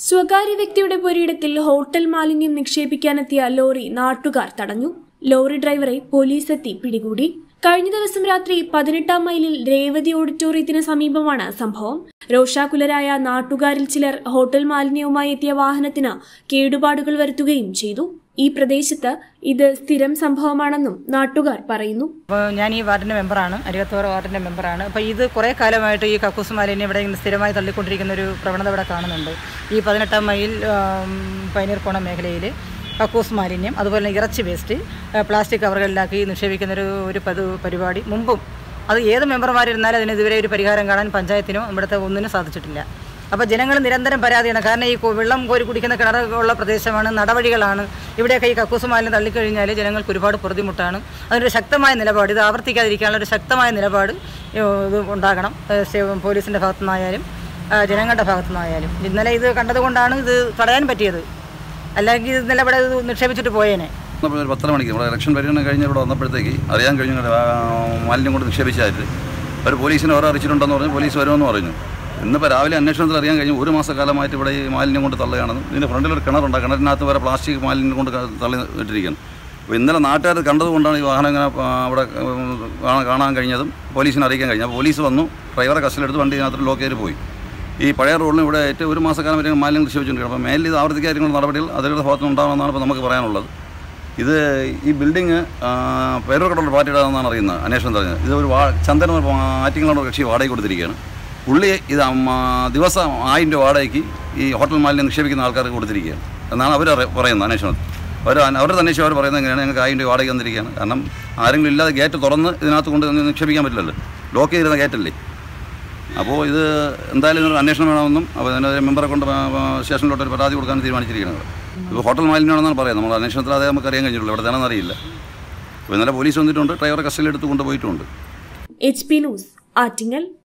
സ്വകാര്യ വ്യക്തിയുടെ പുരയിടത്തിൽ ഹോട്ടൽ മാലിന്യം നിക്ഷേപിക്കാനെത്തിയ ലോറി നാട്ടുകാർ തടഞ്ഞു ലോറി ഡ്രൈവറെ പോലീസ് എത്തി പിടികൂടി കഴിഞ്ഞ ദിവസം രാത്രി പതിനെട്ടാം മൈലിൽ രേവതി ഓഡിറ്റോറിയത്തിന് സമീപമാണ് സംഭവം രോഷാകുലരായ നാട്ടുകാരിൽ ചിലർ ഹോട്ടൽ മാലിന്യവുമായി എത്തിയ വാഹനത്തിന് കേടുപാടുകൾ വരുത്തുകയും ചെയ്തു ഈ പ്രദേശത്ത് ഇത് സ്ഥിരം സംഭവമാണെന്നും നാട്ടുകാർ പറയുന്നു അപ്പോൾ ഞാൻ ഈ വാർഡിൻ്റെ മെമ്പറാണ് അരികത്തോറ വാർഡിൻ്റെ മെമ്പറാണ് അപ്പോൾ ഇത് കുറേ കാലമായിട്ട് ഈ കക്കൂസ് മാലിന്യം ഇവിടെ ഇങ്ങനെ സ്ഥിരമായി തള്ളിക്കൊണ്ടിരിക്കുന്ന ഒരു പ്രവണത ഇവിടെ കാണുന്നുണ്ട് ഈ പതിനെട്ടാം മൈൽ ആം, പൈനീർക്കോണം മേഖലയിൽ കക്കൂസ് മാലിന്യം അതുപോലെ തന്നെ ഇറച്ചി വേസ്റ്റ് ആ, പ്ലാസ്റ്റിക് കവറുകളിലാക്കി നിക്ഷേപിക്കുന്ന ഒരു ഒരു പതു പരിപാടി മുമ്പും അത് ഏത് മെമ്പർമാരിരുന്നാലും അതിന് ഇതുവരെ ഒരു പരിഹാരം കാണാൻ പഞ്ചായത്തിനോ ഇവിടുത്തെ ഒന്നിനും സാധിച്ചിട്ടില്ല അപ്പോൾ ജനങ്ങൾ നിരന്തരം പരാതിയാണ് കാരണം ഈ കു- വെള്ളം കോരി കുടിക്കുന്ന കിണറുള്ള പ്രദേശമാണ് നടവഴികളാണ് ഇവിടെയൊക്കെ ഈ കക്കൂസ് മാലിന്യം തള്ളിക്കഴിഞ്ഞാൽ ജനങ്ങൾക്ക് ഒരുപാട് ബുദ്ധിമുട്ടാണ് അതിനൊരു ശക്തമായ നിലപാട് ഇത് ആവർത്തിക്കാതിരിക്കാനുള്ള ഒരു ശക്തമായ നിലപാട് ഏഹ്, ഇത് ഉണ്ടാകണം ഏഹ്, സ്റ്റേ- പോലീസിൻ്റെ ഭാഗത്തു നിന്നായാലും ആ, ജനങ്ങളുടെ ഭാഗത്തു നിന്നായാലും ഇന്നലെ ഇത് കണ്ടതുകൊണ്ടാണ് ഇത് തടയാൻ പറ്റിയത് അല്ലെങ്കിൽ ഇത് ഇന്നലെ ഇവിടെ ഇത് നിക്ഷേപിച്ചിട്ട് പോയേനെ വന്നപ്പോൾ ഒരു പത്തര മണിക്ക് നമ്മുടെ ഇലക്ഷൻ പരിഗണന കഴിഞ്ഞ് ഇവിടെ വന്നപ്പോഴത്തേക്ക് അറിയാൻ കഴിഞ്ഞു ഇങ്ങനെ, ആ, മാലിന്യം കൊണ്ട് നിക്ഷേപിച്ചായിട്ട് അവർ പോലീസിനെ ഓരോ അറിയിച്ചിട്ടുണ്ടെന്ന് പറഞ്ഞു പോലീസ് വരുമെന്ന് പറഞ്ഞു ഇന്നിപ്പോൾ രാവിലെ അന്വേഷണത്തിൽ അറിയാൻ കഴിഞ്ഞു ഒരു മാസക്കാലമായിട്ട് ഇവിടെ ഈ മാലിന്യം കൊണ്ട് തള്ളുകയാണെന്ന് ഇതിൻ്റെ ഫ്രണ്ടിൽ ഒരു കിണറുണ്ട് ആ കിണറിനകത്ത് വരെ പ്ലാസ്റ്റിക് മാലിന്യം കൊണ്ട് ക- തള്ളി ഇട്ടിരിക്കുകയാണ് അപ്പോൾ ഇന്നലെ നാട്ടുകാർ കണ്ടതുകൊണ്ടാണ് ഈ വാഹനം ഇങ്ങനെ ആ, അവിടെ ഉം, കാണാൻ കാണാൻ കഴിഞ്ഞതും പോലീസിനെ അറിയിക്കാൻ കഴിഞ്ഞത് അപ്പോൾ പോലീസ് വന്നു ഡ്രൈവറെ കസ്റ്റഡിയെടുത്ത് വണ്ടി ഇതിനകത്ത് ലോക്ക് ചെയ്ത് പോയി ഈ പഴയ റോഡിന് ഇവിടെ ഏറ്റവും ഒരു മാസക്കാലം വരെ മാലിന്യം നിക്ഷേപിച്ചുകൊണ്ടിരിക്കണം അപ്പോൾ മേലിൽ ഇത് ആവർത്തിക്കാതിരിക്കുന്ന നടപടികൾ അതിരുടെ ഭാഗത്തുനിന്ന് ഉണ്ടാകണമെന്നാണ് ഇപ്പോൾ നമുക്ക് പറയാനുള്ളത് ഇത് ഈ ബിൽഡിങ് പേരൂർക്കടുള്ള പാർട്ടിയുടേതെന്നാണ് അറിയുന്നത് അന്വേഷണം പറഞ്ഞത് ഇത് ഒരു വാ ചന്ദന ആറ്റിങ്ങളുള്ള കക്ഷി വാടകയ്ക്ക് കൊടുത്തിരിക്കുകയാണ് പുള്ളി ഇത് അം, ആ, ദിവസം ആയിരം രൂപ വാടകയ്ക്ക് ഈ ഹോട്ടൽ മാലിന്യം നിക്ഷേപിക്കുന്ന ആൾക്കാർക്ക് കൊടുത്തിരിക്കുകയാണ് എന്നാണ് അവർ പറയുന്നത് അന്വേഷണത്തിൽ അവർ അവരുടെ അന്വേഷണം അവർ പറയുന്നത് എങ്ങനെയാണ് ഞങ്ങൾക്ക് ആയിരം രൂപ വാടക തന്നിരിക്കുകയാണ് കാരണം ആരെങ്കിലും ഇല്ലാതെ ഗേറ്റ് തുറന്ന് ഇതിനകത്ത് കൊണ്ട് നിക്ഷേപിക്കാൻ പറ്റില്ലല്ലോ ലോക്ക് ചെയ്തിരുന്ന ഗേറ്റല്ലേ അപ്പോൾ ഇത് എന്തായാലും ഇതിനൊരു അന്വേഷണം വേണമെന്നും അപ്പോൾ അതിൻ്റെ മെമ്പറെ കൊണ്ട് ആ, ആ, സ്റ്റേഷനിലോട്ട് ഒരു പരാതി കൊടുക്കാൻ തീരുമാനിച്ചിരിക്കുന്നത് ഇപ്പോൾ ഹോട്ടൽ മാലിന്യമാണെന്നാണ് പറയുന്നത് നമ്മൾ അന്വേഷണത്തിൽ അതേ നമുക്ക് അറിയാൻ കഴിഞ്ഞിട്ടുള്ളൂ ഇവിടെ തന്നെ അറിയില്ല അപ്പോൾ ഇന്നലെ പോലീസ് വന്നിട്ടുണ്ട് ഡ്രൈവറെ കസ്റ്റഡിയിൽ എടുത്ത് കൊണ്ടുപോയിട്ടുണ്ട് എച്ച് പി ന്യൂസ് ആറ്റിങ്ങൽ